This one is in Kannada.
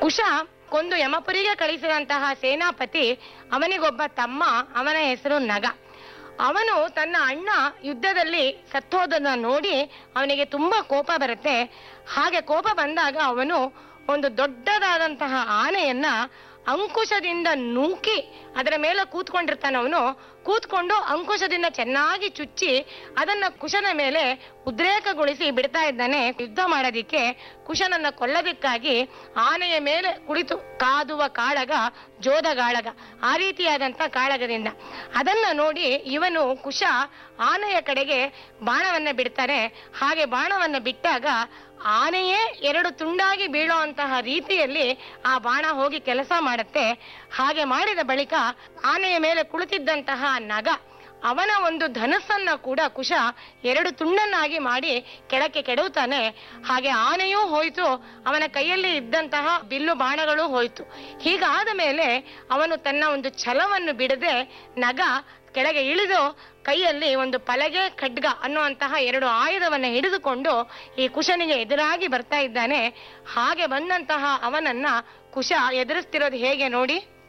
ಕುಶ ಕೊಂದು ಯಮಪುರಿಗೆ ಕಳಿಸಿದಂತಹ ಸೇನಾಪತಿ ಅವನಿಗೊಬ್ಬ ತಮ್ಮ ಅವನ ಹೆಸರು ನಗ ಅವನು ತನ್ನ ಅಣ್ಣ ಯುದ್ಧದಲ್ಲಿ ಸತ್ತೋದನ್ನ ನೋಡಿ ಅವನಿಗೆ ತುಂಬಾ ಕೋಪ ಬರುತ್ತೆ ಹಾಗೆ ಕೋಪ ಬಂದಾಗ ಅವನು ಒಂದು ದೊಡ್ಡದಾದಂತಹ ಆನೆಯನ್ನ ಅಂಕುಶದಿಂದ ನೂಕಿ ಅದರ ಮೇಲೆ ಕೂತ್ಕೊಂಡಿರ್ತಾನೆ ಅವನು ಕೂತ್ಕೊಂಡು ಅಂಕುಶದಿಂದ ಚೆನ್ನಾಗಿ ಚುಚ್ಚಿ ಅದನ್ನ ಕುಶನ ಮೇಲೆ ಉದ್ರೇಕಗೊಳಿಸಿ ಬಿಡ್ತಾ ಇದ್ದಾನೆ ಯುದ್ಧ ಮಾಡೋದಿಕ್ಕೆ ಕುಶನನ್ನ ಕೊಲ್ಲೋದಕ್ಕಾಗಿ ಆನೆಯ ಮೇಲೆ ಕುಳಿತು ಕಾದುವ ಕಾಳಗ ಜೋದಗಾಳಗ ಆ ರೀತಿಯಾದಂತ ಕಾಳಗದಿಂದ ಅದನ್ನ ನೋಡಿ ಇವನು ಕುಶ ಆನೆಯ ಕಡೆಗೆ ಬಾಣವನ್ನ ಬಿಡ್ತಾನೆ ಹಾಗೆ ಬಾಣವನ್ನ ಬಿಟ್ಟಾಗ ಆನೆಯೇ ಎರಡು ತುಂಡಾಗಿ ಬೀಳುವಂತಹ ರೀತಿಯಲ್ಲಿ ಆ ಬಾಣ ಹೋಗಿ ಕೆಲಸ ಮಾಡುತ್ತೆ ಹಾಗೆ ಮಾಡಿದ ಬಳಿಕ ಆನೆಯ ಮೇಲೆ ಕುಳಿತಿದ್ದಂತಹ ನಗ ಅವನ ಒಂದು ಧನಸ್ಸನ್ನ ಕೂಡ ಕುಶ ಎರಡು ತುಂಡನ್ನಾಗಿ ಮಾಡಿ ಕೆಳಕ್ಕೆ ಕೆಡವುತ್ತಾನೆ ಹಾಗೆ ಆನೆಯೂ ಹೋಯ್ತು ಅವನ ಕೈಯಲ್ಲಿ ಇದ್ದಂತಹ ಬಿಲ್ಲು ಬಾಣಗಳು ಹೋಯ್ತು ಹೀಗಾದ ಮೇಲೆ ಅವನು ತನ್ನ ಒಂದು ಛಲವನ್ನು ಬಿಡದೆ ನಗ ಕೆಳಗೆ ಇಳಿದು ಕೈಯಲ್ಲಿ ಒಂದು ಪಲಗೆ ಖಡ್ಗ ಅನ್ನುವಂತಹ ಎರಡು ಆಯುಧವನ್ನ ಹಿಡಿದುಕೊಂಡು ಈ ಕುಶನಿಗೆ ಎದುರಾಗಿ ಬರ್ತಾ ಇದ್ದಾನೆ ಹಾಗೆ ಬಂದಂತಹ ಅವನನ್ನ ಕುಶ ಎದುರಿಸ್ತಿರೋದು ಹೇಗೆ ನೋಡಿ